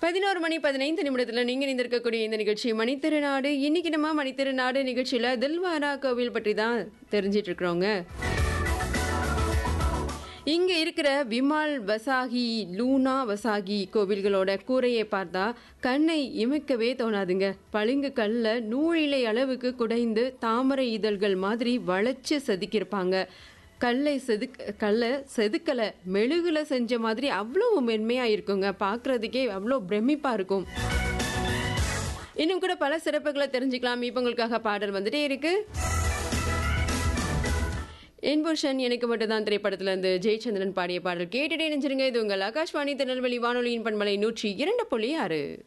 பதினோரு மணி பதினைந்து நிமிடத்தில் நீங்கள் இருந்திருக்கக்கூடிய இந்த நிகழ்ச்சி மணித்திருநாடு இன்னைக்கு நம்ம மணித்திருநாடு நிகழ்ச்சியில் தில்வாரா கோவில் பற்றி தான் தெரிஞ்சிட்டு இருக்கிறோங்க இங்க இருக்கிற விமால் வசாகி லூனா வசாகி கோவில்களோட கூரையை பார்த்தா கண்ணை இமைக்கவே தோணாதுங்க பளிங்கு கல்ல நூழிலை அளவுக்கு குடைந்து தாமரை இதழ்கள் மாதிரி வளைச்சு செதுக்கியிருப்பாங்க கல்லை செதுக்க கல்லை செதுக்கலை மெழுகுல செஞ்ச மாதிரி அவ்வளோ மென்மையாக இருக்குங்க பார்க்குறதுக்கே அவ்வளோ பிரமிப்பாக இருக்கும் இன்னும் கூட பல சிறப்புகளை தெரிஞ்சுக்கலாம் இப்போ உங்களுக்காக பாடல் வந்துட்டே இருக்கு என்புஷன் எனக்கு மட்டும் தான் திரைப்படத்துல இருந்து ஜெயச்சந்திரன் பாடிய பாடல் கேட்டுட்டே நினைச்சிருங்க இது உங்கள் ஆகாஷ்வாணி திருநெல்வேலி வானொலியின் பண்பலை நூற்றி இரண்டு புள்ளி ஆறு